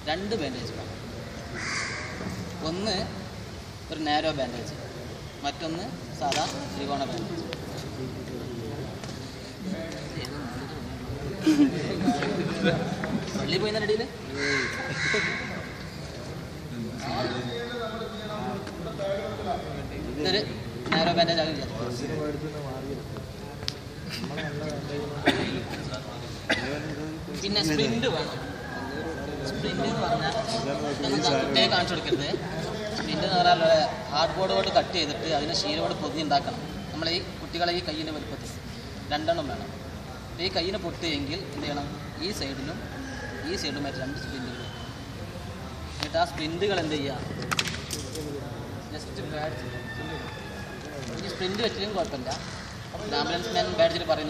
രണ്ട് ബാൻഡേജ് വേണം ഒന്ന് ഒരു നാരോ ബാൻഡേജ് മറ്റൊന്ന് സാധാ ത്രികോണ ബാൻഡേജ് പള്ളി പോയി ഇടയിൽ ഇതൊരു നാരോ ബാൻഡേജ് ആകില്ല പിന്നെ സ്പ്രിന്റ് വേണം സ്പ്രിന്റ് എന്ന് പറഞ്ഞാൽ ഇതൊന്നും കുട്ടിയെ കാണിച്ചു കൊടുക്കരുത് സ്പ്രിന്റ് എന്ന് പറഞ്ഞാൽ ഹാർഡ് ബോർഡ് കൊണ്ട് കട്ട് ചെയ്തിട്ട് അതിനെ ശീലോട് പൊതി ഉണ്ടാക്കണം നമ്മൾ ഈ കുട്ടികളെ ഈ കയ്യിൻ്റെ വലുപ്പത്തിൽ രണ്ടെണ്ണം വേണം ഈ കയ്യിന് പൊട്ടിയെങ്കിൽ എന്ത് ചെയ്യണം ഈ സൈഡിലും ഈ സൈഡിലുമായിട്ട് രണ്ട് സ്പ്രിൻറ്റുകൾ എന്നിട്ട് ആ സ്പ്രിൻറ്റുകൾ എന്ത് ചെയ്യുക ജസ്റ്റ് ബാഡ്ജ് ഈ സ്പ്രിൻറ്റ് വെച്ചിട്ടും കുഴപ്പമില്ല ആംബുലൻസ് മാൻ ബാഡ്ജിൽ പറയുന്നത്